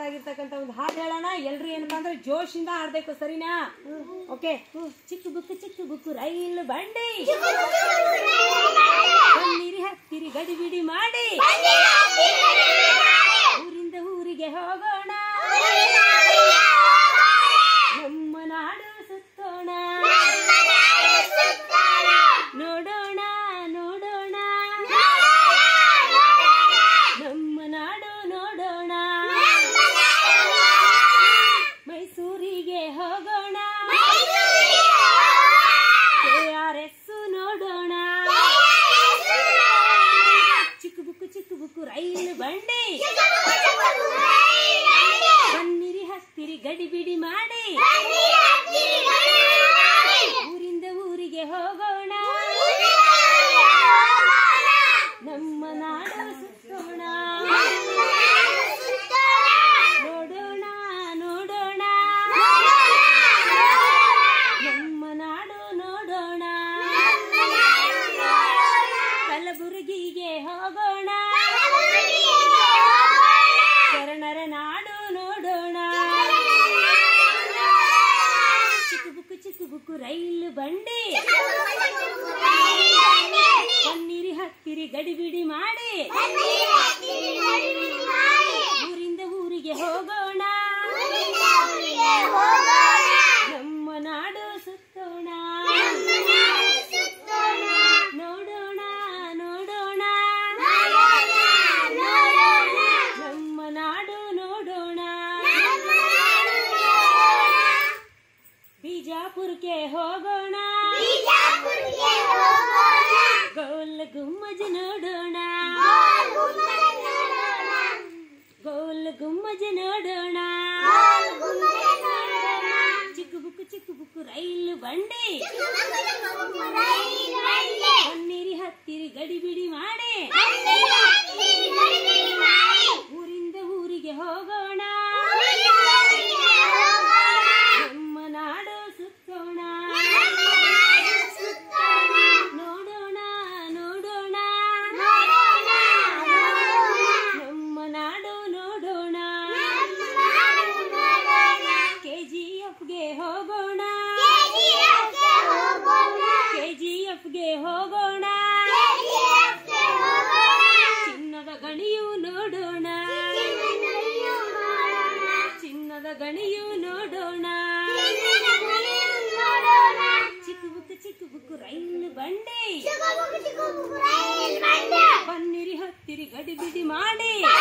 ಆಗಿರ್ತಕ್ಕಂಥ ಒಂದು ಹಾಡು ಹೇಳೋಣ ಎಲ್ರು ಏನಪ್ಪಾ ಅಂದ್ರೆ ಜೋಶಿಂದ ಹಾಡ್ಬೇಕು ಸರಿನಾ ಓಕೆ ಚಿಕ್ಕ ಬುಕ್ಕು ಚಿಕ್ಕ ಬುಕ್ಕು ರೈಲು ಬಂಡಿ ಬನ್ನಿರಿ ಹತ್ತಿರಿ ಗಡಿಬಿಡಿ ಮಾಡಿ ಊರಿಂದ ಊರಿಗೆ ಹೋಗೋಣ ನಮ್ಮ ನಾಡು ಸುತ್ತೋಣ ನೋಡೋಣ ನೋಡೋಣ ನಮ್ಮ ನಾಡು ನೋಡೋಣ ಮೈಸೂರಿಗೆ ಹೋಗೋಣ ಕೆ ಆರ್ ಎಸ್ ನೋಡೋಣ ಚಿಕ್ಕ ಬುಕ್ಕು ಚಿಕ್ಕ ಬುಕ್ಕು ರೈಲು ಬಂಡಿ ಬನ್ನಿರಿ ಹತ್ತಿರಿ ಗಡಿಬಿಡಿ ಮಾಡಿ ಊರಿಂದ ಊರಿಗೆ ಹೋಗೋಣ ನಮ್ಮ ನಾಡು ಸುತ್ತೋಣ ನೋಡೋಣ ನೋಡೋಣ ನಮ್ಮ ನಾಡು ನೋಡೋಣ ಕಲಬುರಗಿಗೆ ಹೋಗೋಣ ಶರಣರ ನಾಡು ನೋಡೋಣ ಚಿಕ್ಕ ಬುಕ್ಕು ಚಿಕ್ಕ ಬುಕ್ಕು ರೈಲು ಬಂಡಿ ಬನ್ನಿರಿ ಹತ್ತಿರಿ ಗಡಿಬಿಡಿ ಮಾಡಿ ಊರಿಂದ ಊರಿಗೆ ಹೋಗೋಣ ನಮ್ಮ ನಾಡು ಸುತ್ತೋಣ ನೋಡೋಣ ನೋಡೋಣ ನಮ್ಮ ನಾಡು ನೋಡೋಣ ಬಿಜಾಪುರಕ್ಕೆ ಹೋಗೋಣ ಗೋಲ್ ಗುಮ್ಮಜ್ ನೋಡೋಣ ಗೋಲ್ ಗುಮ್ಮಜ್ ನೋಡೋಣ ಚಿಕ್ಕ ಬುಕ್ಕು ಚಿಕ್ಕ ಬುಕ್ಕು ರೈಲು ಬಂಡಿ ಬನ್ನಿರಿ ಹತ್ತಿರಿ ಗಡಿಬಿಡಿ ಮಾಡಿ ಊರಿಂದ ಊರಿಗೆ ಹೋಗೋಣ ನಮ್ಮ ನಾಡು ಸುತ್ತೋಣ ನೋಡೋಣ ನೋಡೋಣ ನಮ್ಮ ನಾಡು ನೋಡೋಣ ಕೆಜಿಎಫ್ಗೆ ಹೋಗೋಣ ಕೆಜಿಎಫ್ಗೆ ಹೋಗೋಣ ಚಿನ್ನದ ಗಣಿಯು ನೋಡೋಣ ಚಿನ್ನದ ಗಣಿಯು ನೋಡೋಣ ಚಿಕ್ಕ ಬುಕ್ಕು ಚಿಕ್ಕ ಬುಕ್ಕು ರೈಲು ಬಂಡಿ ಬನ್ನಿರಿ ಹತ್ತಿರಿ ಗಡಿಬಿಡಿ ಮಾಡಿ